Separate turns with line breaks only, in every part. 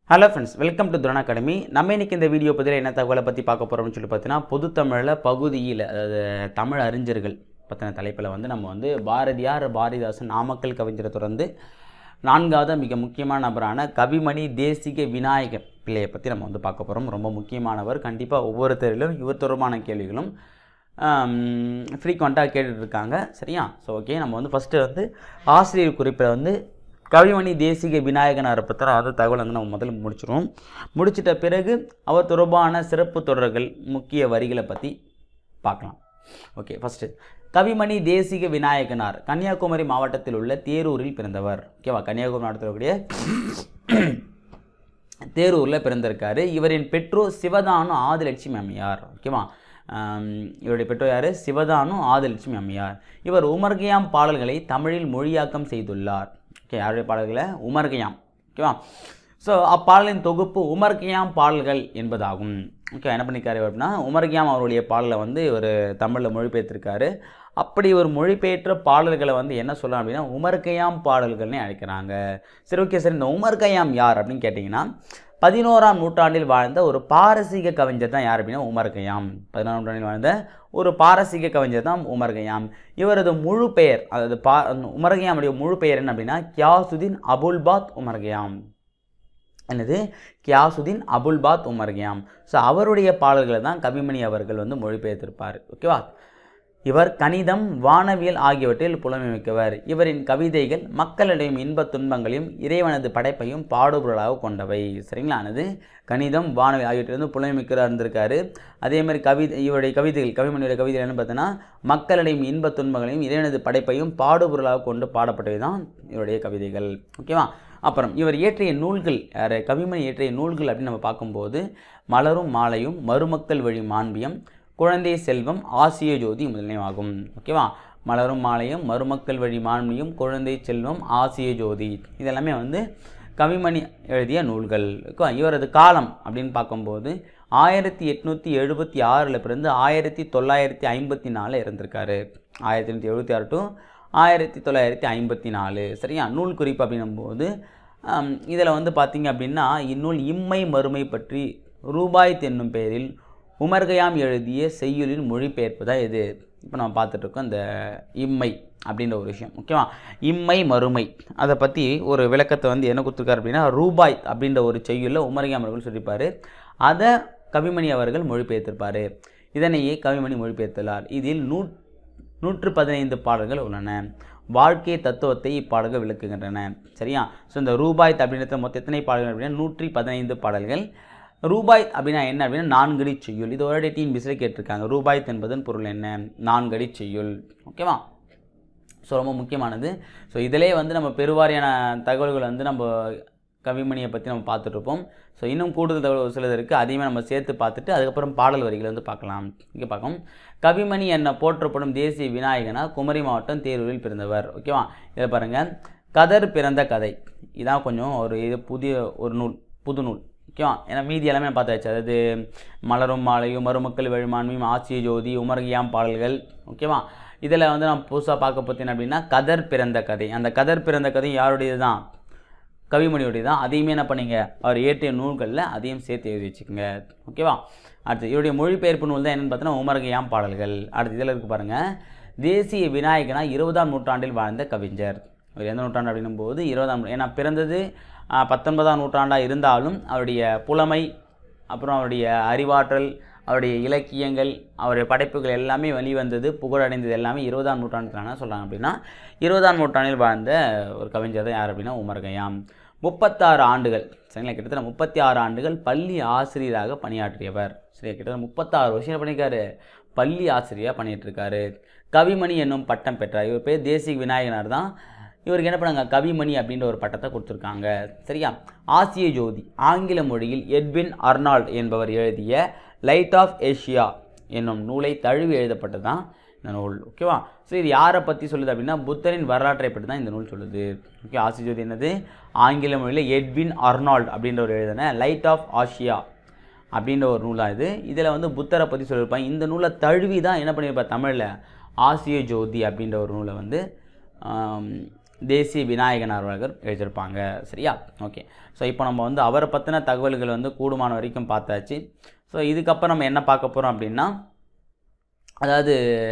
hello friends welcome to துரண் academy நம்ம இன்னைக்கு இந்த வீடியோ பதில் என்ன தகவலை பற்றி பார்க்க போகிறோம்னு சொல்லி பார்த்தீங்கன்னா பொது தமிழில் பகுதியில் அதாவது தமிழ் அறிஞர்கள் பற்றின தலைப்பில் வந்து நம்ம வந்து பாரதியார் பாரதிதாசன் நாமக்கல் கவிஞரை தொடர்ந்து நான்காவது மிக முக்கியமான நபரான கவிமணி தேசிக விநாயக பிள்ளையை பற்றி நம்ம வந்து பார்க்க போகிறோம் ரொம்ப முக்கியமானவர் கண்டிப்பாக ஒவ்வொருத்தரிலும் இவர் தொடர்பான கேள்விகளும் ஃப்ரீக்வெண்ட்டாக கேட்டுட்டு இருக்காங்க சரியா ஸோ ஓகே நம்ம வந்து ஃபஸ்ட்டு வந்து ஆசிரியர் குறிப்பில் வந்து கவிமணி தேசிக விநாயகனாரை பற்றின அது தகவல் வந்து நம்ம முதல்ல முடிச்சிருவோம் முடிச்சிட்ட பிறகு அவர் தொடர்பான சிறப்பு தொடர்கள் முக்கிய வரிகளை பற்றி பார்க்கலாம் ஓகே ஃபஸ்ட்டு கவிமணி தேசிக விநாயகனார் கன்னியாகுமரி மாவட்டத்தில் உள்ள தேரூரில் பிறந்தவர் ஓகேவா கன்னியாகுமரி மாவட்டத்தில் கூடிய தேரூரில் பிறந்திருக்காரு இவரின் பெற்றோர் சிவதானு ஆதிலட்சுமி அம்மையார் ஓகேவா ஆம், இவருடைய பெற்றோர் யார் சிவதானு ஆதிலட்சுமி அம்மையார் இவர் உமர்கயாம் பாடல்களை தமிழில் மொழியாக்கம் செய்துள்ளார் ஓகே யாருடைய பாடல்களை உமர்கயாம் ஓகேவா ஸோ அப்பாடலின் தொகுப்பு உமர்கயாம் பாடல்கள் என்பதாகும் ஓகே என்ன பண்ணியிருக்காரு அப்படின்னா உமர்கயாம் அவருடைய பாடலை வந்து இவர் தமிழில் மொழிபெயர்த்திருக்காரு அப்படி ஒரு மொழிபெயர்த்த பாடல்களை வந்து என்ன சொல்லலாம் அப்படின்னா உமர்கயாம் பாடல்கள்னு அழைக்கிறாங்க சரி ஓகே சார் இந்த உமர்கயாம் யார் அப்படின்னு கேட்டிங்கன்னா பதினோராம் நூற்றாண்டில் வாழ்ந்த ஒரு பாரசீக கவிஞர் தான் யார் அப்படின்னா உமர் கயாம் பதினோராம் நூற்றாண்டில் வாழ்ந்த ஒரு பாரசீக கவிஞர் தான் உமர் கயாம் இவரது முழு பெயர் அதாவது பா உமர் கயாமுடைய முழு பெயர் என்ன அப்படின்னா கியாசுதீன் அபுல்பாத் உமர் கயாம் என்னது Ghiyasuddin Abul Fath Omar Khayyam so அவருடைய பாடல்களை தான் கவிமணி அவர்கள் வந்து மொழிபெயர்த்திருப்பார் ஓகேவா இவர் கணிதம் வானவியல் ஆகியவற்றில் புலமைமிக்கவர் இவரின் கவிதைகள் மக்களிடையும் இன்பத் துன்பங்களையும் இறைவனது படைப்பையும் பாடுபொருளாக கொண்டவை சரிங்களா ஆனது கணிதம் வானவியல் ஆகியவற்றிலிருந்து புலமைமிக்கராக இருந்திருக்காரு அதே மாதிரி கவிதை இவருடைய கவிதைகள் கவிமணியுடைய கவிதைகள் என்ன பார்த்தீங்கன்னா மக்களிடையும் இன்பத் துன்பங்களையும் இறைவனது படைப்பையும் பாடுபொருளாக கொண்டு பாடப்பட்டவை தான் இவருடைய கவிதைகள் ஓகேவா அப்புறம் இவர் இயற்றிய நூல்கள் யார் கவிமணி இயற்றிய நூல்கள் அப்படின்னு நம்ம பார்க்கும்போது மலரும் மாலையும் மருமக்கள் வழி மாண்பியம் குழந்தை செல்வம் ஆசிய ஜோதி முதலியமாகும் ஓகேவா மலரும் மாலையும் மருமக்கள் வழி மாண்பியும் குழந்தை செல்வம் ஆசிய ஜோதி இதெல்லாமே வந்து கவிமணி எழுதிய நூல்கள் ஓகேவா இவரது காலம் அப்படின்னு பார்க்கும்போது ஆயிரத்தி எட்நூற்றி எழுபத்தி ஆறில் பிறந்து ஆயிரத்தி தொள்ளாயிரத்தி ஐம்பத்தி நாலில் இருந்திருக்காரு ஆயிரத்தி எண்ணூற்றி எழுபத்தி ஆறு டு ஆயிரத்தி தொள்ளாயிரத்தி ஐம்பத்தி நாலு சரியா நூல் குறிப்பு அப்படின்னும்போது இதில் வந்து பார்த்தீங்க அப்படின்னா இந்நூல் இம்மை மறுமை பற்றி ரூபாய் தென்னும் பெயரில் உமர்கயாம் எழுதிய செய்யுளின் மொழிபெயர்ப்பு தான் இது இப்போ நம்ம பார்த்துட்ருக்கோம் இந்த இம்மை அப்படின்ற ஒரு விஷயம் ஓகேவா இம்மை மறுமை அதை பற்றி ஒரு விளக்கத்தை வந்து என்ன கொடுத்துருக்காரு அப்படின்னா ரூபாய் அப்படின்ற ஒரு செய்யுளில் உமர்கயாம் அவர்கள் சொல்லியிருப்பார் அதை கவிமணி அவர்கள் மொழிபெயர்த்திருப்பார் இதனையே கவிமணி மொழிபெயர்த்துள்ளார் இதில் நூ நூற்று பதினைந்து பாடல்கள் உள்ளன வாழ்க்கை தத்துவத்தை இப்பாடல்கள் விளக்குகின்றன சரியா ஸோ இந்த ரூபாய் அப்படின்றத மொத்தம் எத்தனை பாடல்கள் அப்படின்னா நூற்றி பதினைந்து பாடல்கள் ரூபாய் அப்படின்னா என்ன அப்படின்னா நான்கடி செய்யுள் இது ஒரு டீம் பிஸில் கேட்டிருக்காங்க ரூபாய் என்பதன் பொருள் என்ன நான்கடி செய்யுள் ஓகேவா ஸோ ரொம்ப முக்கியமானது ஸோ இதிலே வந்து நம்ம பெருவாரியான தகவல்கள் வந்து நம்ம கவிமணியை பற்றி நம்ம பார்த்துட்ருப்போம் ஸோ இன்னும் கூடுதல் தகவல் சிலது இருக்குது அதையுமே நம்ம சேர்த்து பார்த்துட்டு அதுக்கப்புறம் பாடல் வரிகளை வந்து பார்க்கலாம் இங்கே பார்க்கும் கவிமணி என்ன போற்றப்படும் தேசிய விநாயகனா குமரி மாவட்டம் தேரூரில் பிறந்தவர் ஓகேவா இதை பாருங்கள் கதர் பிறந்த கதை இதான் கொஞ்சம் ஒரு இது புதிய ஒரு நூல் புது நூல் ஓகேவா ஏன்னா மீதி எல்லாமே பார்த்தாச்சு அதாவது மலரும் மாலையும் மருமக்கள் வழிமான்மையும் ஆசிய ஜோதி உமர்கியாம் பாடல்கள் ஓகேவா இதில் வந்து நான் புதுசாக பார்க்க பார்த்தீங்க அப்படின்னா கதர் பிறந்த கதை அந்த கதர் பிறந்த கதை யாருடையது தான் கவிமணியுடைய தான் அதையுமே என்ன பண்ணீங்க அவர் இயற்றிய நூல்களில் அதையும் சேர்த்து எழுதி வச்சுக்கோங்க ஓகேவா அடுத்து இவருடைய மொழிபெயர்ப்பு நூல் தான் என்னென்னு பார்த்தீங்கன்னா உமர்கயாம் பாடல்கள் அடுத்து இதில் இருக்கு பாருங்கள் தேசிய விநாயகனா இருபதாம் நூற்றாண்டில் வாழ்ந்த கவிஞர் அவர் எந்த நூற்றாண்டு அப்படின்னும் போது இருபதாம் நூ- ஏன்னா பிறந்தது ஆ, பத்தொன்பதாம் நூற்றாண்டாக இருந்தாலும் அவருடைய புலமை அப்புறம் அவருடைய அறிவாற்றல் அவருடைய இலக்கியங்கள் அவருடைய படைப்புகள் எல்லாமே வெளிவந்தது புகழடைந்தது எல்லாமே இருபதாம் நூற்றாண்டுக்கான சொல்கிறாங்க அப்படின்னா இருபதாம் நூற்றாண்டில் வாழ்ந்த ஒரு கவிஞர் தான் யார் அப்படின்னா உமர் கயாம் முப்பத்தாறு ஆண்டுகள் சரிங்களா கிட்டத்தட்ட முப்பத்தி ஆறு ஆண்டுகள் பள்ளி ஆசிரியராக பணியாற்றியவர் சரியா கிட்டத்தட்ட முப்பத்தாறு வருஷம் என்ன பண்ணியிருக்காரு பள்ளி ஆசிரியராக பண்ணிட்டு இருக்காரு கவிமணி என்னும் பட்டம் பெற்றார் இவர் பேர் தேசிக விநாயகனார் தான் இவருக்கு என்ன பண்ணாங்க கவிமணி அப்படின்ற ஒரு பட்டத்தை கொடுத்துருக்காங்க சரியா ஆசிய ஜோதி ஆங்கில மொழியில் எட்வின் அர்னால்ட் என்பவர் எழுதிய லைட் ஆஃப் ஏஷியா என்னும் நூலை தழுவி எழுதப்பட்டது தான் இந்த நூல் ஓகேவா ஸோ இது யாரை பற்றி சொல்லுது அப்படின்னா புத்தரின் வரலாற்றை பற்றி தான் இந்த நூல் சொல்லுது ஓகே ஆசிய ஜோதி என்னது ஆங்கில மொழியில் எட்வின் அர்னால்ட் அப்படின்றவர் எழுதின லைட் ஆஃப் ஆசியா அப்படின்ற ஒரு நூலாக இது இதில் வந்து புத்தரை பற்றி சொல்லியிருப்பாங்க இந்த நூலை தழுவி தான் என்ன பண்ணியிருப்பார் தமிழில் ஆசிய ஜோதி அப்படின்ற ஒரு நூலை வந்து ஆம், தேசிய விநாயகனார் அவர்கள் எழுதியிருப்பாங்க சரியா ஓகே ஸோ இப்போ நம்ம வந்து அவரை பற்றின தகவல்கள் வந்து கூடுமான வரைக்கும் பார்த்தாச்சு ஸோ இதுக்கப்புறம் நம்ம என்ன பார்க்க போகிறோம் அப்படின்னா அதாவது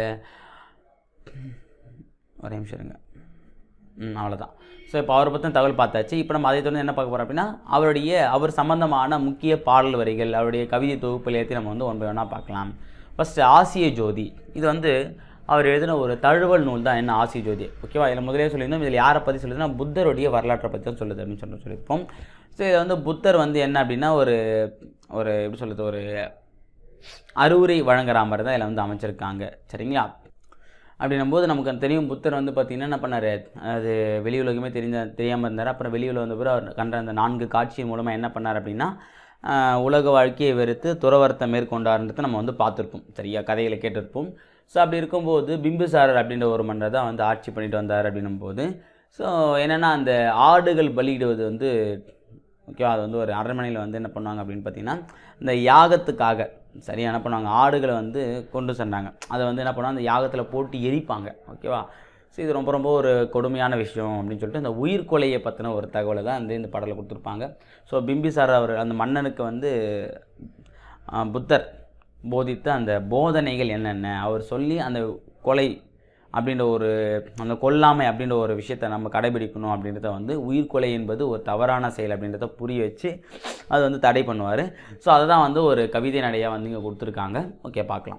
ஒரே நிமிஷம் இருங்க ம் அவ்வளோதான் ஸோ இப்போ அவரை பற்றின தகவல் பார்த்தாச்சு இப்போ நம்ம அதை தொடர்ந்து என்ன பார்க்க போகிறோம் அப்படின்னா அவருடைய அவர் சம்பந்தமான முக்கிய பாடல் வரிகள் அவருடைய கவிதை தொகுப்புகள் எல்லாத்தையும் நம்ம வந்து ஒன் பை ஒன்றா பார்க்கலாம் ஃபஸ்ட்டு ஆசிய ஜோதி இது வந்து அவர் எழுதின ஒரு தழுவல் நூல் தான் என்ன ஆசிய ஜோதி ஓகேவா இதில் முதலே சொல்லியிருந்தோம் இதில் யாரை பற்றி சொல்லுதுன்னா புத்தருடைய வரலாற்றை பற்றி தான் சொல்லுது அப்படின்னு சொல்லி சொல்லியிருப்போம் ஸோ இதில் வந்து புத்தர் வந்து என்ன அப்படின்னா ஒரு ஒரு எப்படி சொல்கிறது ஒரு அறிவுரை வழங்குற மாதிரி தான் இதில் வந்து அமைச்சிருக்காங்க சரிங்களா அப்படின்னும் போது நமக்கு தெரியும் புத்தர் வந்து பார்த்திங்கன்னா என்ன பண்ணார் அது வெளி உலகமே தெரிஞ்ச தெரியாமல் இருந்தார் அப்புறம் வெளியில் வந்த பிறகு அவர் கண்ட அந்த நான்கு காட்சியின் மூலமாக என்ன பண்ணார் அப்படின்னா ஆஹ், உலக வாழ்க்கையை வெறுத்து துறவரத்தை மேற்கொண்டார்ன்றதை நம்ம வந்து பார்த்துருப்போம் சரியா கதைகளை கேட்டிருப்போம் ஸோ அப்படி இருக்கும்போது பிம்புசாரர் அப்படின்ற ஒரு மன்னர் தான் வந்து ஆட்சி பண்ணிட்டு வந்தார் அப்படின்னும் போது ஸோ என்னென்னா அந்த ஆடுகள் பலியிடுவது வந்து ஓகேவா அது வந்து ஒரு அரண்மனையில் வந்து என்ன பண்ணுவாங்க அப்படின்னு பார்த்தீங்கன்னா இந்த யாகத்துக்காக சரியா என்ன பண்ணுவாங்க ஆடுகளை வந்து கொண்டு சென்றாங்க அதை வந்து என்ன பண்ணுவாங்க அந்த யாகத்தில் போட்டு எரிப்பாங்க ஓகேவா ஸோ இது ரொம்ப ரொம்ப ஒரு கொடுமையான விஷயம் அப்படின்னு சொல்லிட்டு இந்த உயிர் கொலையை பற்றின ஒரு தகவலை தான் வந்து இந்த படத்தில் கொடுத்துருப்பாங்க ஸோ பிம்பிசார் அவர் அந்த மன்னனுக்கு வந்து ஆஹ், புத்தர் போதித்த அந்த போதனைகள் என்னென்ன அவர் சொல்லி அந்த கொலை அப்படின்ற ஒரு அந்த கொல்லாமை அப்படின்ற ஒரு விஷயத்தை நம்ம கடைபிடிக்கணும் அப்படின்றத வந்து உயிர்கொலை என்பது ஒரு தவறான செயல் அப்படின்றத புரிய வச்சு அது வந்து தடை பண்ணுவார் ஸோ அதை தான் வந்து ஒரு கவிதை நடையாக வந்து இங்கே கொடுத்துருக்காங்க ஓகே பார்க்கலாம்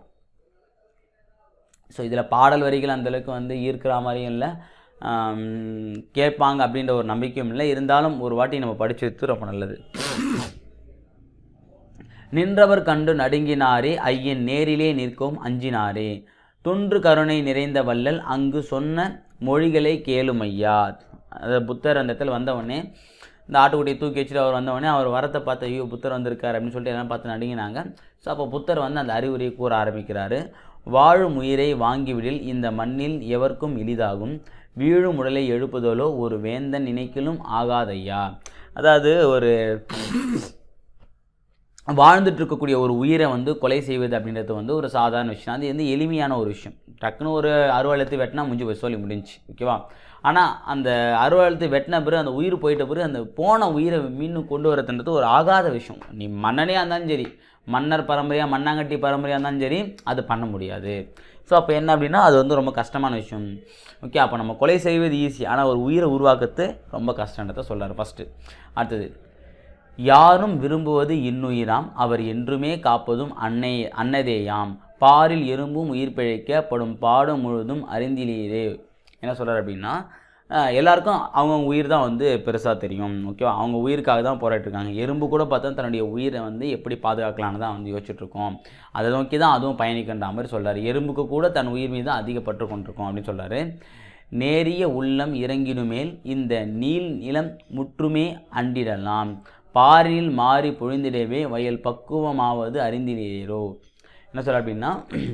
ஸோ இதில் பாடல் வரிகள் அந்தளவுக்கு வந்து ஈர்க்கிற மாதிரியும் இல்லை ஆம், கேட்பாங்க அப்படின்ற ஒரு நம்பிக்கையும் இல்லை இருந்தாலும் ஒரு வாட்டி நம்ம படிச்சு வைத்து ரொம்ப நல்லது நின்றவர் கண்டு நடுங்கினாரே ஐயன் நேரிலே நிற்கும் அஞ்சினாரே தொன்று கருணை நிறைந்த வள்ளல் அங்கு சொன்ன மொழிகளை கேளுமையா அதாவது புத்தர் அந்த இடத்துல வந்தவொடனே இந்த ஆட்டுக்குட்டியை தூக்கி வச்சுட்டு அவர் வந்தவொடனே அவர் வரத்தை பார்த்து ஐயோ புத்தர் வந்திருக்கார் அப்படின்னு சொல்லிட்டு எல்லாம் பார்த்து நடுங்கினாங்க ஸோ அப்போ புத்தர் வந்து அந்த அறிவுரையை கூற ஆரம்பிக்கிறாரு வாழும் உயிரை வாங்கிவிடில் இந்த மண்ணில் எவர்க்கும் எளிதாகும் வீழும் உடலை எழுப்புதலோ ஒரு வேந்தன் நினைக்கிலும் ஆகாதையா அதாவது ஒரு வாழ்ந்துட்டு இருக்கக்கூடிய ஒரு உயிரை வந்து கொலை செய்வது அப்படின்றது வந்து ஒரு சாதாரண விஷயம் அது வந்து எளிமையான ஒரு விஷயம் டக்குன்னு ஒரு அறுவாளத்து வெட்டினா முடிஞ்சு போய் சொல்லி முடிஞ்சுச்சு ஓகேவா ஆனால் அந்த அறுவாளத்து வெட்டின பிறகு அந்த உயிர் போயிட்ட பிறகு அந்த போன உயிரை மீண்டும் கொண்டு வரதுன்றது ஒரு ஆகாத விஷயம் நீ மன்னனே இருந்தாலும் சரி மன்னர் பரம்பரையாக மண்ணாங்கட்டி பரம்பரையாக இருந்தாலும் சரி அது பண்ண முடியாது ஸோ அப்போ என்ன அப்படின்னா அது வந்து ரொம்ப கஷ்டமான விஷயம் ஓகே அப்போ நம்ம கொலை செய்வது ஈஸி ஆனால் ஒரு உயிரை உருவாக்குறது ரொம்ப கஷ்டன்றதை சொல்றாரு ஃபஸ்ட்டு அடுத்தது யாரும் விரும்புவது இன்னுயிராம் அவர் என்றுமே காப்பதும் அன்னை அன்னதேயாம் பாரில் எறும்பும் உயிர் பிழைக்க படும் பாடும் முழுதும் அறிந்திலீரே என்ன சொல்கிறார் அப்படின்னா அஹ், எல்லாருக்கும் அவங்க உயிர் தான் வந்து பெருசாக தெரியும் ஓகேவா அவங்க உயிருக்காக தான் போராடிட்டு இருக்காங்க எறும்பு கூட பார்த்தா தன்னுடைய உயிரை வந்து எப்படி பாதுகாக்கலான்னு தான் வந்து யோசிச்சுட்டு இருக்கோம் அதை நோக்கி தான் அதுவும் பயணிக்கின்ற மாதிரி சொல்றாரு எறும்புக்கு கூட தன் உயிர் மீது அதிகப்பட்டு கொண்டிருக்கோம் அப்படின்னு சொல்றாரு நேரிய உள்ளம் இறங்கினுமேல் இந்த நீள் நிலம் முற்றுமே அண்டிடலாம் பாரில் மாறி பொழிந்திடவே வயல் பக்குவமாவது அறிந்திலேரோ என்ன சொல்ற அப்படின்னா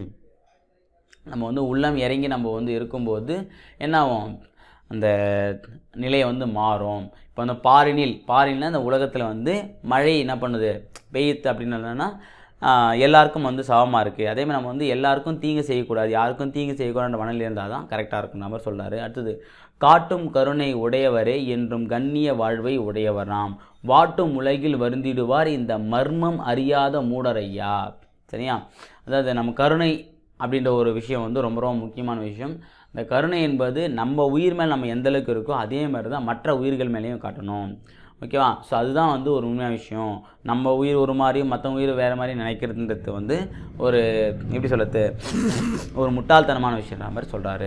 நம்ம வந்து உள்ளம் இறங்கி நம்ம வந்து இருக்கும்போது என்ன ஆகும் அந்த நிலையை வந்து மாறும் இப்போ அந்த பாரினில் பாரினில் அந்த உலகத்தில் வந்து மழை என்ன பண்ணுது பெய்யுது அப்படின்னு என்னன்னா ஆஹ், எல்லாருக்கும் வந்து சமமாக இருக்குது அதே மாதிரி நம்ம வந்து எல்லாருக்கும் தீங்கு செய்யக்கூடாது யாருக்கும் தீங்கு செய்யக்கூடாது மனநிலை இருந்தால் தான் கரெக்டாக இருக்கும் நம்ம சொல்கிறாரு அடுத்தது காட்டும் கருணை உடையவரே என்றும் கண்ணிய வாழ்வை உடையவராம் வாட்டும் உலகில் வருந்திடுவார் இந்த மர்மம் அறியாத மூடரையா சரியா அதாவது நம்ம கருணை அப்படின்ற ஒரு விஷயம் வந்து ரொம்ப ரொம்ப முக்கியமான விஷயம் இந்த கருணை என்பது நம்ம உயிர் மேல் நம்ம எந்த அளவுக்கு இருக்கோ அதே மாதிரி தான் மற்ற உயிர்கள் மேலேயும் காட்டணும் ஓகேவா ஸோ அதுதான் வந்து ஒரு உண்மையான விஷயம் நம்ம உயிர் ஒரு மாதிரியும் மற்ற உயிர் வேறு மாதிரி நினைக்கிறதுன்றது வந்து ஒரு எப்படி சொல்கிறது ஒரு முட்டாள்தனமான விஷயம்ன்ற மாதிரி சொல்கிறாரு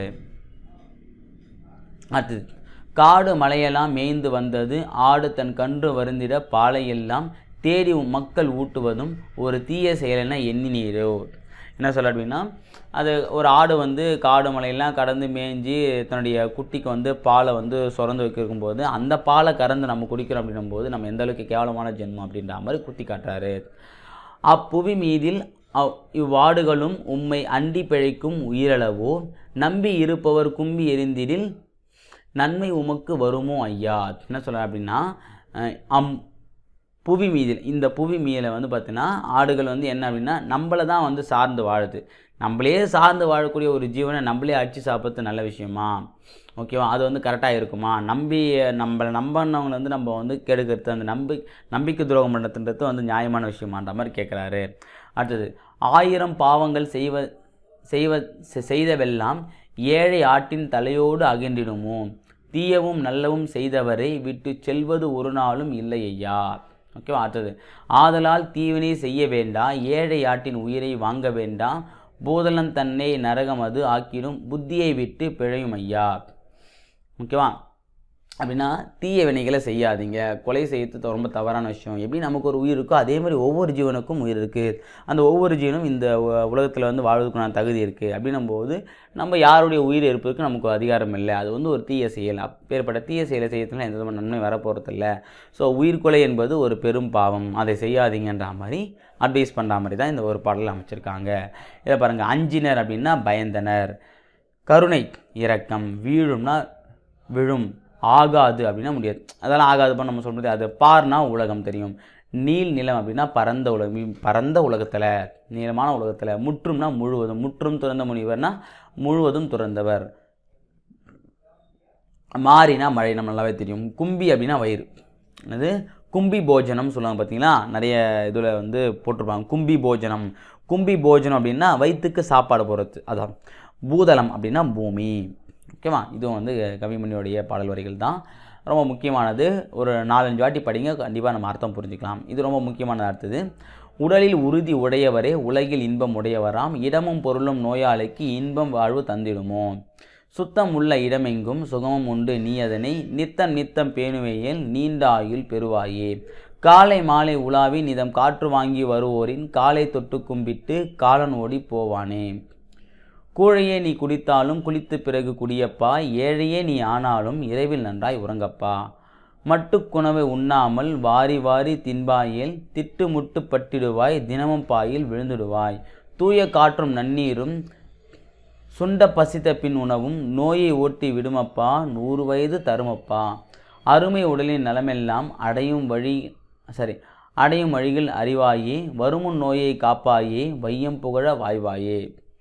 அடுத்தது காடு மலையெல்லாம் மேய்ந்து வந்தது ஆடு தன் கன்று வருந்திட பாலையெல்லாம் தேடி மக்கள் ஊட்டுவதும் ஒரு தீய செயலென எண்ணினீரோ என்ன சொல்ல அப்படின்னா அது ஒரு ஆடு வந்து காடு மலையெல்லாம் கடந்து மேய்ஞ்சி தன்னுடைய குட்டிக்கு வந்து பாலை வந்து சுரந்து வைக்கும்போது அந்த பாலை கறந்து நம்ம குடிக்கிறோம் அப்படின்னும் போது நம்ம எந்த அளவுக்கு கேவலமான ஜென்மம் அப்படின்ற மாதிரி குத்தி காட்டுறாரு அப்புவி மீதில் அவ் இவ்வாடுகளும் உம்மை அண்டி பிழைக்கும் உயிரளவோ நம்பி இருப்பவர் கும்பி எரிந்திடில் நன்மை உமக்கு வருமோ ஐயா என்ன சொல்ல அப்படின்னா அஹ், அம் புவி மீதில் இந்த புவி மீதில் வந்து பார்த்தீங்கன்னா ஆடுகள் வந்து என்ன அப்படின்னா நம்மளை தான் வந்து சார்ந்து வாழுது நம்மளே சார்ந்து வாழக்கூடிய ஒரு ஜீவனை நம்மளே அடித்து சாப்பிட்றது நல்ல விஷயமா ஓகேவா அது வந்து கரெக்டாக இருக்குமா நம்பி நம்மளை நம்பினவங்களை வந்து நம்ம வந்து கெடுக்கிறது அந்த நம்பி நம்பிக்கை துரோகம் பண்ணுறதுன்றது வந்து நியாயமான விஷயமான்ற மாதிரி கேட்குறாரு அடுத்தது ஆயிரம் பாவங்கள் செய்வ செய்வ செ- செய்தவெல்லாம் ஏழை ஆட்டின் தலையோடு அகன்றிடுமோ தீயவும் நல்லவும் செய்தவரை விட்டு செல்வது ஒரு நாளும் இல்லை ஐயா ஓகேவா அடுத்தது ஆதலால் தீவினை செய்ய வேண்டா ஏழை ஆட்டின் உயிரை வாங்க வேண்டாம் பூதலன் தன்னை நரகம் அது ஆக்கிடும் புத்தியை விட்டு பிழையும் ஐயா ஓகேவா அப்படின்னா தீய வினைகளை செய்யாதீங்க கொலை செய்யறது ரொம்ப தவறான விஷயம் எப்படி நமக்கு ஒரு உயிர் இருக்கோ அதே மாதிரி ஒவ்வொரு ஜீவனுக்கும் உயிர் இருக்குது அந்த ஒவ்வொரு ஜீவனும் இந்த உலகத்தில் வந்து வாழ்வதற்கான தகுதி இருக்குது அப்படின்னும் போது நம்ம யாருடைய உயிர் இருப்பதற்கு நமக்கு அதிகாரம் இல்லை அது வந்து ஒரு தீய செயல் அப்பேற்பட்ட தீய செயலை செய்யறதுனால எந்த விதமான நன்மை வரப்போகிறதில்ல ஸோ உயிர்கொலை என்பது ஒரு பெரும் பாவம் அதை செய்யாதீங்கன்ற மாதிரி அட்வைஸ் பண்ணுற மாதிரி தான் இந்த ஒரு பாடல் அமைச்சிருக்காங்க இதை பாருங்கள் அஞ்சினர் அப்படின்னா பயந்தனர் கருணை இரக்கம் வீழும்னா விழும் ஆகாது அப்படின்னா முடியாது அதெல்லாம் ஆகாதுப்பா நம்ம சொல்றது அது பார்னா உலகம் தெரியும் நீல் நிலம் அப்படின்னா பரந்த உலகம் இ- பரந்த உலகத்தில் நீளமான உலகத்தில் முற்றும்னா முழுவதும் முற்றும் துறந்த முனிவர்னா முழுவதும் துறந்தவர் மாறினா மழை நம்ம நல்லாவே தெரியும் கும்பி அப்படின்னா வயிறு என்னது கும்பி போஜனம் சொல்லுவாங்க பார்த்தீங்களா நிறைய இதில் வந்து போட்டிருப்பாங்க கும்பி போஜனம் கும்பி போஜனம் அப்படின்னா வயிற்றுக்கு சாப்பாடு போகிறது அதான் பூதலம் அப்படின்னா பூமி ஓகேவா இதுவும் வந்து கவிமணியோடைய பாடல் வரிகள் தான் ரொம்ப முக்கியமானது ஒரு நாலஞ்சு வாட்டி படிங்க கண்டிப்பாக நம்ம அர்த்தம் புரிஞ்சுக்கலாம் இது ரொம்ப முக்கியமானது அடுத்தது உடலில் உறுதி உடையவரே உலகில் இன்பம் உடையவராம் இடமும் பொருளும் நோயாளிக்கு இன்பம் வாழ்வு தந்திடுமோ சுத்தம் உள்ள இடமெங்கும் சுகமும் உண்டு நீ அதனை நித்தம் நித்தம் பேணுவையில் நீண்ட ஆயுள் பெறுவாயே காலை மாலை உலாவி நிதம் காற்று வாங்கி வருவோரின் காலை தொட்டு கும்பிட்டு காலன் ஓடி போவானே கூழையே நீ குடித்தாலும் குளித்து பிறகு குடியப்பா ஏழையே நீ ஆனாலும் இரவில் நன்றாய் உறங்கப்பா மட்டுக்குணவை உண்ணாமல் வாரி வாரி தின்பாயில் திட்டு முட்டு பட்டிடுவாய் தினமும் பாயில் விழுந்துடுவாய் தூய காற்றும் நன்னீரும் சுண்ட பசித்த பின் உணவும் நோயை ஓட்டி விடுமப்பா நூறு வயது தருமப்பா அருமை உடலின் நலமெல்லாம் அடையும் வழி சரி அடையும் வழிகள் அறிவாயே வருமுன் நோயை காப்பாயே வையம் புகழ வாய்வாயே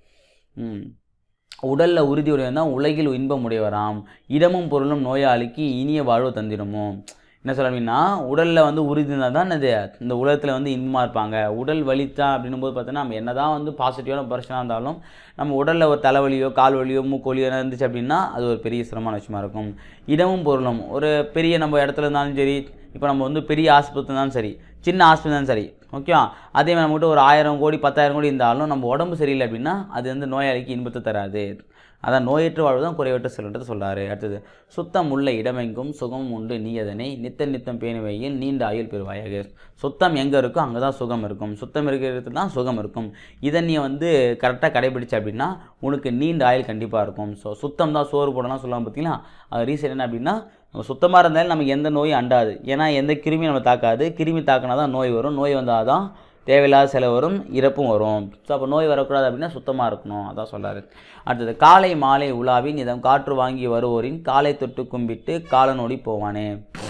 ம் உடல்ல உறுதி உடையவன் தான் உலகில் இன்பம் உடையவராம் இடமும் பொருளும் நோயாளிக்கு இனிய வாழ்வு தந்திடுமோ என்ன சொல்ல அப்படின்னா உடலில் வந்து உறுதி இருந்தால் தான் இது இந்த உலகத்தில் வந்து இன்பமாக இருப்பாங்க உடல் வலித்தா அப்படின்னும் போது பார்த்தோன்னா நம்ம என்ன தான் வந்து பாசிட்டிவான பர்சனாக இருந்தாலும் நம்ம உடலில் ஒரு தலைவலியோ கால் வலியோ மூக்கொலியோ இருந்துச்சு அப்படின்னா அது ஒரு பெரிய சிரமமான விஷயமா இருக்கும் இடமும் பொருளும் ஒரு பெரிய நம்ம இடத்துல இருந்தாலும் சரி இப்போ நம்ம வந்து பெரிய ஆஸ்பத்திரி இருந்தாலும் சரி சின்ன ஆஸ்பத்திரி இருந்தாலும் சரி ஓகேவா அதே மாதிரி நம்மகிட்ட ஒரு ஆயிரம் கோடி பத்தாயிரம் கோடி இருந்தாலும் நம்ம உடம்பு சரியில்லை அப்படின்னா அது வந்து நோயாளிக்கு இன்பத்தை தராது அதான் நோயற்ற வாழ்வு தான் குறைவற்ற செல்வன்றது சொல்றாரு அடுத்தது சுத்தம் உள்ள இடமெங்கும் சுகமும் உண்டு நீ அதனை நித்த நித்தம் பேணுவையில் நீண்ட ஆயுள் பெறுவாயாக சுத்தம் எங்கே இருக்கோ அங்கே தான் சுகம் இருக்கும் சுத்தம் இருக்கிறது தான் சுகம் இருக்கும் இதை நீ வந்து கரெக்டாக கடைபிடிச்ச அப்படின்னா உனக்கு நீண்ட ஆயுள் கண்டிப்பாக இருக்கும் ஸோ சுத்தம் தான் சோறு போடலாம் சொல்லுவாங்க பார்த்தீங்களா அது ரீசன் என்ன அப்படின்னா நம்ம சுத்தமாக இருந்தாலும் நமக்கு எந்த நோயும் அண்டாது ஏன்னா எந்த கிருமியும் நம்ம தாக்காது கிருமி தாக்கினா தான் நோய் வரும் நோய் வந்தால் தான் தேவையில்லாத செலவு வரும் இறப்பும் வரும் ஸோ அப்போ நோய் வரக்கூடாது அப்படின்னா சுத்தமாக இருக்கணும் அதான் சொல்றாரு அடுத்தது காலை மாலை உலாவி நிதம் காற்று வாங்கி வருவோரின் காலை தொட்டு கும்பிட்டு காலனோடி போவானே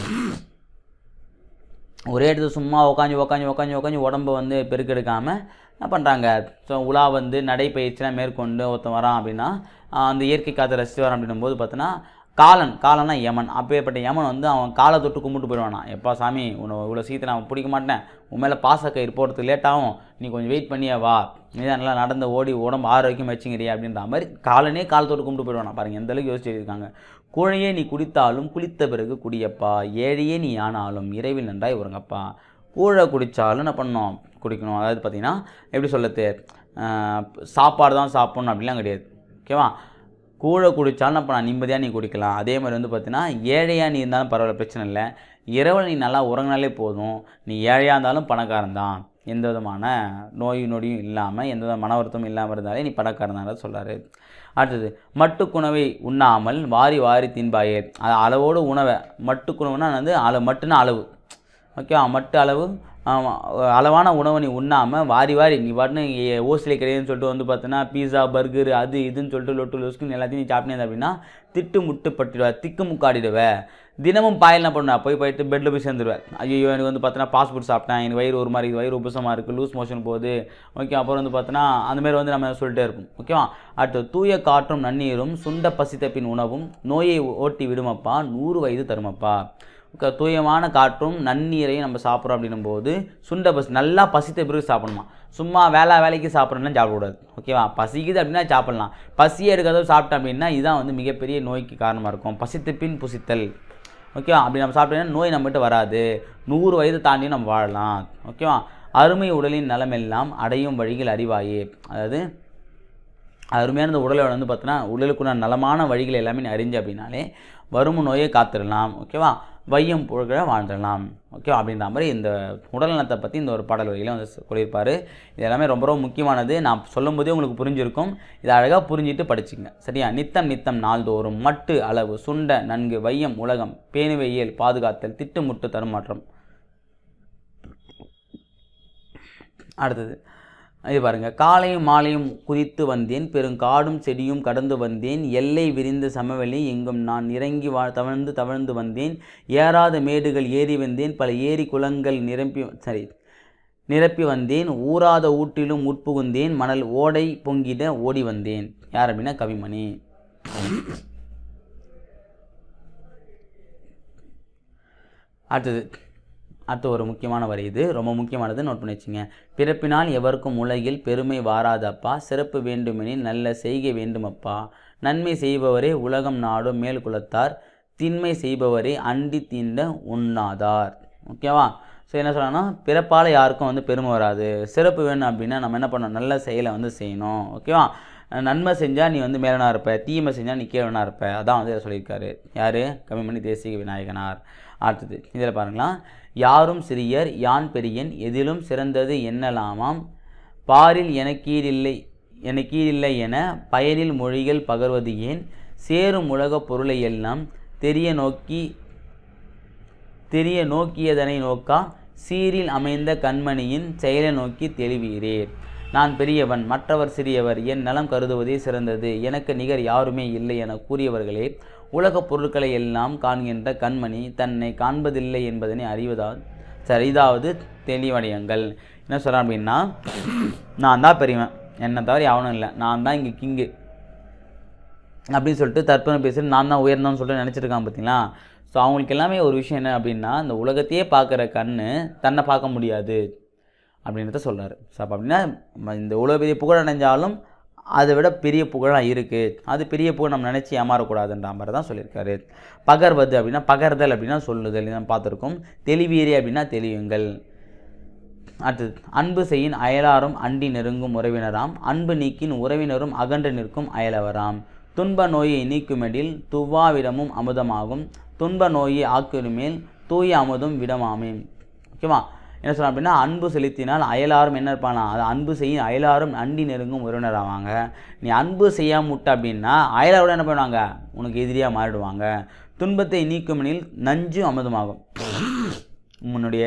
ஒரே இடத்துல சும்மா உக்காஞ்சி உக்காஞ்சி உக்காஞ்சி உக்காஞ்சி உடம்ப வந்து பெருக்கெடுக்காமல் என்ன பண்ணுறாங்க ஸோ உலா வந்து நடைப்பயிற்சிலாம் மேற்கொண்டு ஒருத்தன் வரான் அப்படின்னா ஆஹ் அந்த இயற்கை காற்றை ரசித்து வரான் அப்படின்னும் போது பார்த்தோன்னா காலன் காலன்னா யமன் அப்பேற்பட்ட யமன் வந்து அவன் காலை தொட்டு கும்பிட்டு போயிடுவானா எப்பா சாமி உன்னை இவ்வளோ சீக்கிரம் நான் பிடிக்க மாட்டேன் உன் மேலே பாசக்கயிறு போகிறதுக்கு லேட் ஆகும் நீ கொஞ்சம் வெயிட் பண்ணியே வா நீ தான் நல்லா நடந்து ஓடி உடம்பு ஆரோக்கியம் வச்சுங்கிறியா அப்படின்ற மாதிரி காலனே கால் தொட்டு கும்பிட்டு போயிடுவானா பாருங்க எந்த அளவுக்கு யோசிச்சு இருக்காங்க கூழையே நீ குடித்தாலும் குளித்த பிறகு குடியப்பா ஏழையே நீ ஆனாலும் இறைவில் நன்றாய் உறங்கப்பா கூழை குடித்தாலும் என்ன பண்ணணும் குடிக்கணும் அதாவது பார்த்தீங்கன்னா எப்படி சொல்லது சாப்பாடு தான் சாப்பிட்ணும் அப்படிலாம் கிடையாது ஓகேவா கூழை குடித்தாலும் அப்போ நான் நிம்மதியாக நீ குடிக்கலாம் அதே மாதிரி வந்து பார்த்தீங்கன்னா ஏழையாக நீ இருந்தாலும் பரவாயில்ல பிரச்சனை இல்லை இரவில் நீ நல்லா உறங்கினாலே போதும் நீ ஏழையாக இருந்தாலும் பணக்காரன் தான் எந்த விதமான நோய் நொடியும் இல்லாமல் எந்த வித மன வருத்தமும் இல்லாமல் இருந்தாலே நீ பணக்காரன் தான் சொல்கிறாரு அடுத்தது மட்டுக்குணவை உண்ணாமல் வாரி வாரி தின்பாயே அது அளவோடு உணவை மட்டுக்குணவுனா வந்து அளவு மட்டுன்னா அளவு ஓகேவா மட்டு அளவு ஆமா, அளவான உணவை நீ உண்ணாமல் வாரி வாரி நீ பாட்டுன்னு ஓசிலே கிடையாதுன்னு சொல்லிட்டு வந்து பார்த்தீங்கன்னா பீஸா பர்கர் அது இதுன்னு சொல்லிட்டு லொட்டு லொஸ்க்குன்னு எல்லாத்தையும் நீ சாப்பிட்டே அப்படின்னா திட்டு முட்டு பட்டுடுவ திக்கு முக்காடிடுவ தினமும் பாயில் என்ன பண்ணுவ போய் போயிட்டு பெட்டில் போய் சேர்ந்துருவேன் ஐயோ எனக்கு வந்து பார்த்தீங்கன்னா பாஸ்ட் ஃபுட் சாப்பிட்டேன் எனக்கு வயிறு ஒரு மாதிரி இது வயிறு உபசமாக இருக்குது லூஸ் மோஷன் போகுது ஓகே அப்புறம் வந்து பார்த்தீங்கன்னா அந்த மாதிரி வந்து நம்ம சொல்லிட்டே இருப்போம் ஓகேவா அடுத்து தூய காற்றும் நன்னீரும் சுண்ட பசித்த பின் உணவும் நோயை ஓட்டி விடுமப்பா நூறு வயது தருமப்பா க- தூயமான காற்றும் நன்னீரையும் நம்ம சாப்பிட்றோம் அப்படின்னும் போது சுண்ட பசி நல்லா பசித்த பிறகு சாப்பிடணுமா சும்மா வேலை வேலைக்கு சாப்பிட்றோம்னா சாப்பிடக்கூடாது ஓகேவா பசிக்குது அப்படின்னா சாப்பிடலாம் பசியே எடுக்காத சாப்பிட்டோம் அப்படின்னா இதுதான் வந்து மிகப்பெரிய நோய்க்கு காரணமாக இருக்கும் பசித்த பின் புசித்தல் ஓகேவா அப்படி நம்ம சாப்பிட்டோம்னா நோய் நம்மகிட்ட வராது நூறு வயது தாண்டியும் நம்ம வாழலாம் ஓகேவா அருமை உடலின் நலமெல்லாம் அடையும் வழிகள் அறிவாயே அதாவது அருமையான இந்த உடலை வந்து பார்த்தோன்னா உடலுக்குள்ள நலமான வழிகள் எல்லாமே நீ அறிஞ்ச அப்படின்னாலே வரும நோயை காத்திடலாம் ஓகேவா வையம் புகழ வாழ்ந்துடலாம் ஓகேவா அப்படின்ற மாதிரி இந்த உடல் நலத்தை பற்றி இந்த ஒரு பாடல் வரியில் வந்து சொல்லியிருப்பார் இது எல்லாமே ரொம்ப ரொம்ப முக்கியமானது நான் சொல்லும்போதே உங்களுக்கு புரிஞ்சிருக்கும் இதை அழகாக புரிஞ்சிட்டு படிச்சுங்க சரியா நித்தம் நித்தம் நாள்தோறும் மட்டு அளவு சுண்ட நன்கு வையம் உலகம் பேணுவையியல் பாதுகாத்தல் திட்டுமுட்டு தருமாற்றம் அடுத்தது இது பாருங்க காலையும் மாலையும் குதித்து வந்தேன் பெருங்காடும் செடியும் கடந்து வந்தேன் எல்லை விரிந்த சமவெளி எங்கும் நான் இறங்கி வா தவழ்ந்து தவழ்ந்து வந்தேன் ஏறாத மேடுகள் ஏறி வந்தேன் பல ஏரி குளங்கள் நிரம்பி சரி நிரப்பி வந்தேன் ஊறாத ஊட்டிலும் உட்புகுந்தேன் மணல் ஓடை பொங்கிட ஓடி வந்தேன் யார் அப்படின்னா கவிமணி அடுத்தது அடுத்து ஒரு முக்கியமான வரி இது ரொம்ப முக்கியமானது நோட் பண்ணி வச்சுங்க பிறப்பினால் எவருக்கும் உலகில் பெருமை வாராதப்பா சிறப்பு வேண்டுமெனில் நல்ல செய்கை வேண்டுமப்பா நன்மை செய்பவரே உலகம் நாடும் மேல் குலத்தார் திண்மை செய்பவரே அண்டி தீண்ட உண்ணாதார் ஓகேவா ஸோ என்ன சொல்லணும்னா பிறப்பால் யாருக்கும் வந்து பெருமை வராது சிறப்பு வேணும் அப்படின்னா நம்ம என்ன பண்ணணும் நல்ல செயலை வந்து செய்யணும் ஓகேவா நன்மை செஞ்சால் நீ வந்து மேலனா இருப்ப தீமை செஞ்சால் நீ கீழனா இருப்ப அதான் வந்து இதை சொல்லியிருக்காரு யார் கவிமணி தேசிக விநாயகனார் அடுத்தது இதில் பாருங்களா யாரும் சிறியர் யான் பெரியன் எதிலும் சிறந்தது என்னலாமாம் பாரில் எனக்கீடில்லை எனக்கீடில்லை என பயனில் மொழிகள் பகர்வது ஏன் சேரும் உலகப் பொருளை எல்லாம் தெரிய நோக்கி தெரிய நோக்கியதனை நோக்கா சீரில் அமைந்த கண்மணியின் செயலை நோக்கி தெளிவீரேர் நான் பெரியவன் மற்றவர் சிறியவர் என் நலம் கருதுவதே சிறந்தது எனக்கு நிகர் யாருமே இல்லை என கூறியவர்களே உலகப் பொருட்களை எல்லாம் காண்கின்ற கண்மணி தன்னை காண்பதில்லை என்பதனை அறிவதால் சரிதாவது தெளிவடையுங்கள் என்ன சொல்கிறேன் அப்படின்னா நான் தான் பெரியவன் என்னை தவிர அவனும் இல்லை நான் தான் இங்கே கிங்கு அப்படின்னு சொல்லிட்டு தற்பனை பேசிட்டு நான் தான் உயர்ந்தோன்னு சொல்லிட்டு நினச்சிட்டு இருக்கான் பார்த்தீங்களா ஸோ அவங்களுக்கு எல்லாமே ஒரு விஷயம் என்ன அப்படின்னா இந்த உலகத்தையே பார்க்குற கண்ணு தன்னை பார்க்க முடியாது அப்படின்றத சொல்றாரு ஸோ அப்போ அப்படின்னா ம- இந்த உலக பெரிய புகழ் அடைஞ்சாலும் அதை விட பெரிய புகழாக இருக்குது அது பெரிய புகழ் நம்ம நினச்சி ஏமாறக்கூடாதுன்ற மாதிரி தான் சொல்லியிருக்காரு பகர்வது அப்படின்னா பகர்தல் அப்படின்னா சொல்லுதல் இதை நம்ம பார்த்துருக்கோம் தெளிவீரே அப்படின்னா தெளிவுங்கள் அடுத்தது அன்பு செய்யின் அயலாரும் அண்டி நெருங்கும் உறவினராம் அன்பு நீக்கின் உறவினரும் அகன்று நிற்கும் அயலவராம் துன்ப நோயை நீக்குமெடில் துவாவிடமும் அமுதமாகும் துன்ப நோயை ஆக்கிடுமேல் தூய அமுதும் விடமாமே ஓகேவா என்ன சொல்ல அப்படின்னா அன்பு செலுத்தினால் அயலாரும் என்ன இருப்பானா அது அன்பு செய்யும் அயலாரும் அண்டி நெருங்கும் உறவினராவாங்க நீ அன்பு செய்யாம விட்ட அப்படின்னா அயலாரோட என்ன பண்ணுவாங்க உனக்கு எதிரியாக மாறிடுவாங்க துன்பத்தை நீக்குமெனில் நஞ்சு அமுதமாகும் உன்னுடைய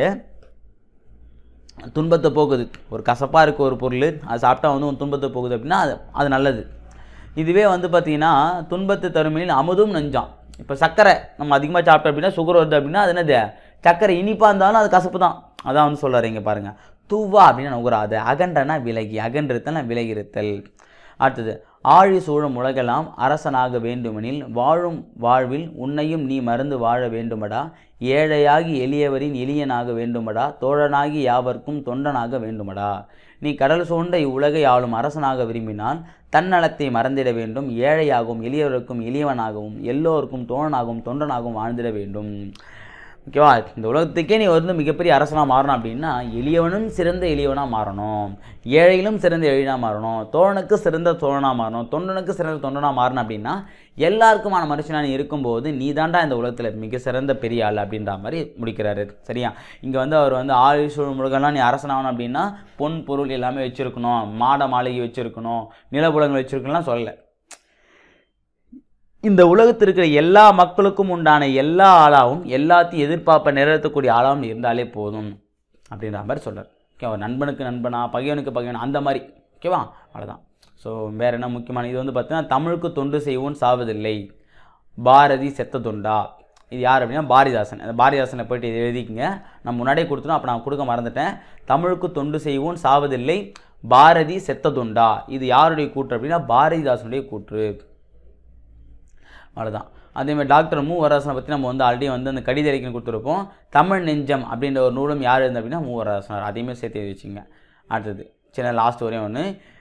துன்பத்தை போக்குது ஒரு கசப்பாக இருக்க ஒரு பொருள் அது சாப்பிட்டா வந்து உன் துன்பத்தை போகுது அப்படின்னா அது அது நல்லது இதுவே வந்து பார்த்தீங்கன்னா துன்பத்தை தருமையில் அமுதும் நஞ்சாம் இப்போ சர்க்கரை நம்ம அதிகமாக சாப்பிட்டோம் அப்படின்னா சுகர் வருது அப்படின்னா அது என்னது சர்க்கரை இனிப்பாக இருந்தாலும் அது கசப்பு தான் அதான் வந்து சொல்கிறாரு இங்கே பாருங்கள் தூவா அப்படின்னு நுகராது அகன்றனா விலகி அகன்றிருத்தல் விலகி இருத்தல் அடுத்தது ஆழி சூழும் உலகெல்லாம் அரசனாக வேண்டுமெனில் வாழும் வாழ்வில் உன்னையும் நீ மறந்து வாழ வேண்டுமடா ஏழையாகி எளியவரின் எளியனாக வேண்டுமடா தோழனாகி யாவர்க்கும் தொண்டனாக வேண்டுமடா நீ கடல் சூழ்ந்த இவ்வுலகை ஆளும் அரசனாக விரும்பினால் தன்னலத்தை மறந்திட வேண்டும் ஏழையாகவும் எளியவருக்கும் எளியவனாகவும் எல்லோருக்கும் தோழனாகவும் தொண்டனாகவும் வாழ்ந்திட வேண்டும் ஓகேவா இந்த உலகத்துக்கே நீ வந்து மிகப்பெரிய அரசனாக மாறணும் அப்படின்னா எளியவனும் சிறந்த எளியவனாக மாறணும் ஏழையிலும் சிறந்த எளியனாக மாறணும் தோழனுக்கு சிறந்த தோழனாக மாறணும் தொண்டனுக்கு சிறந்த தொண்டனாக மாறணும் அப்படின்னா எல்லாருக்குமான மனுஷனா நீ இருக்கும்போது நீ தாண்டா இந்த உலகத்தில் மிக சிறந்த பெரிய ஆள் அப்படின்ற மாதிரி முடிக்கிறாரு சரியா இங்கே வந்து அவர் வந்து ஆளி சூழ் முழுகெல்லாம் நீ அரசனாகணும் அப்படின்னா பொன் பொருள் எல்லாமே வச்சுருக்கணும் மாட மாளிகை வச்சுருக்கணும் நிலப்புலங்கள் வச்சுருக்கணும்லாம் சொல்லலை இந்த உலகத்தில் இருக்கிற எல்லா மக்களுக்கும் உண்டான எல்லா ஆளாவும் எல்லாத்தையும் எதிர்பார்ப்பை நிறைவேற்றக்கூடிய ஆளாவும் இருந்தாலே போதும் அப்படின்ற மாதிரி சொல்றார் ஓகே ஒரு நண்பனுக்கு நண்பனா பகைவனுக்கு பகைவன் அந்த மாதிரி ஓகேவா அவ்வளோதான் ஸோ வேற என்ன முக்கியமான இது வந்து பார்த்தீங்கன்னா தமிழுக்கு தொண்டு செய்வோன் சாவதில்லை பாரதி செத்த தொண்டா இது யார் அப்படின்னா பாரதிதாசன் அந்த பாரதிதாசனை போயிட்டு இதை எழுதிக்கங்க நான் முன்னாடியே கொடுத்துரும் அப்போ நான் கொடுக்க மறந்துட்டேன் தமிழுக்கு தொண்டு செய்வோன் சாவதில்லை பாரதி செத்த தொண்டா இது யாருடைய கூற்று அப்படின்னா பாரதிதாசனுடைய கூற்று அவ்வளோதான் அதேமாதிரி டாக்டர் மு வரதாசனை பற்றி நம்ம வந்து ஆல்ரெடி வந்து அந்த கடித அறிக்கை கொடுத்துருப்போம் தமிழ் நெஞ்சம் அப்படின்ற ஒரு நூலும் யார் இருந்த அப்படின்னா மு வரதாசனார் அதையுமே சேர்த்து எழுதி வச்சுங்க அடுத்தது சின்ன லாஸ்ட் ஒரே ஒன்று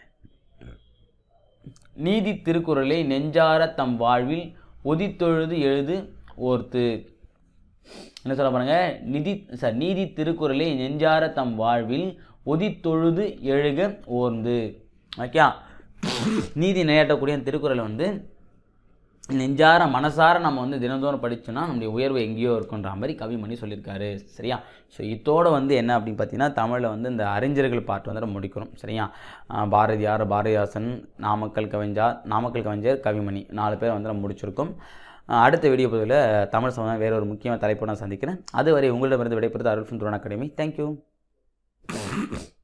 நீதி திருக்குறளை நெஞ்சார தம் வாழ்வில் ஒதித்தொழுது எழுது ஓர்த்து என்ன சொல்ல பாருங்க நிதி சார் நீதி திருக்குறளை நெஞ்சார தம் வாழ்வில் ஒதித்தொழுது எழுக ஓர்ந்து ஓகே நீதி நிலையாட்டக்கூடிய அந்த திருக்குறளை வந்து நெஞ்சார மனசார நம்ம வந்து தினந்தோறும் படிச்சோன்னா நம்முடைய உயர்வு எங்கேயோ இருக்குன்ற மாதிரி கவிமணி சொல்லியிருக்காரு சரியா ஸோ இதோட வந்து என்ன அப்படின்னு பார்த்தீங்கன்னா தமிழில் வந்து இந்த அறிஞர்கள் பாட்டு வந்து நம்ம முடிக்கிறோம் சரியா ஆஹ் பாரதியார் பாரதிதாசன் நாமக்கல் கவிஞர் நாமக்கல் கவிஞர் கவிமணி நாலு பேர் வந்து நம்ம முடிச்சிருக்கோம் ஆஹ் அடுத்த வீடியோ பதிவில் தமிழ் சம்பந்தம் வேற ஒரு முக்கியமான தலைப்பை நான் சந்திக்கிறேன் அதுவரை உங்களிடமிருந்து விடைபெறுது அருள் துரோன் அகாடமி தேங்க்யூ